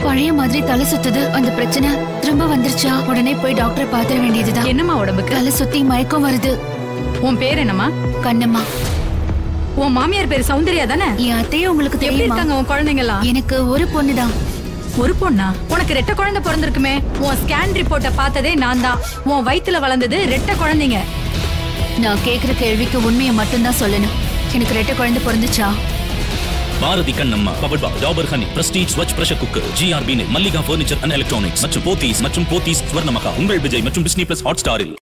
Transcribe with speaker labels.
Speaker 1: பழைய மாதிரி தலை சுத்துது அந்த பிரச்சனை திரும்ப வந்துருச்சா உடனே போய் டாக்டரை பாத்திர வேண்டியதுதான்
Speaker 2: என்னம்மா உடம்புக்கு
Speaker 1: தலை சுத்தி மயக்கம் வருது
Speaker 2: உன் பேர் என்னம்மா
Speaker 1: கண்ணம்மா
Speaker 2: உன் மாமியார் பேர் சௌந்தர்யா தானே
Speaker 1: என் அத்தையும் உங்களுக்கு
Speaker 2: எப்படி
Speaker 1: தெரியுமா
Speaker 2: இருக்காங்க உன் குழந்தைங்களாம்
Speaker 1: எனக்கு ஒரு பொண்ணுதான்
Speaker 2: ஒரு பொண்ணா உனக்கு ரெட்டை குழந்தை பிறந்திருக்குமே உன் ஸ்கேன் ரிப்போர்ட்டை பார்த்ததே நான் தான் உன் வயித்துல வளர்ந்தது ரெட்டை குழந்தைங்க
Speaker 1: நான் கேக்குற கேள்விக்கு உண்மையை மட்டும்தான் சொல்லணும் எனக்கு ரெட்டை குழந்தை பிறந்துச்சா
Speaker 3: Bharathi Kannamma powered by Dabur honey Prestige Svachh pressure cooker GRB நெல் மல்லிகா ஃபர்னிச்சர் அண்ட் எலக்ட்ரானிக்ஸ் மற்றும் போத்தீஸ் மற்றும் போத்தீஸ் ஸ்வர்ணமகா உங்கள் விஜய் மற்றும் டிஸ்னி பிளஸ் ஹாட் ஸ்டாரில்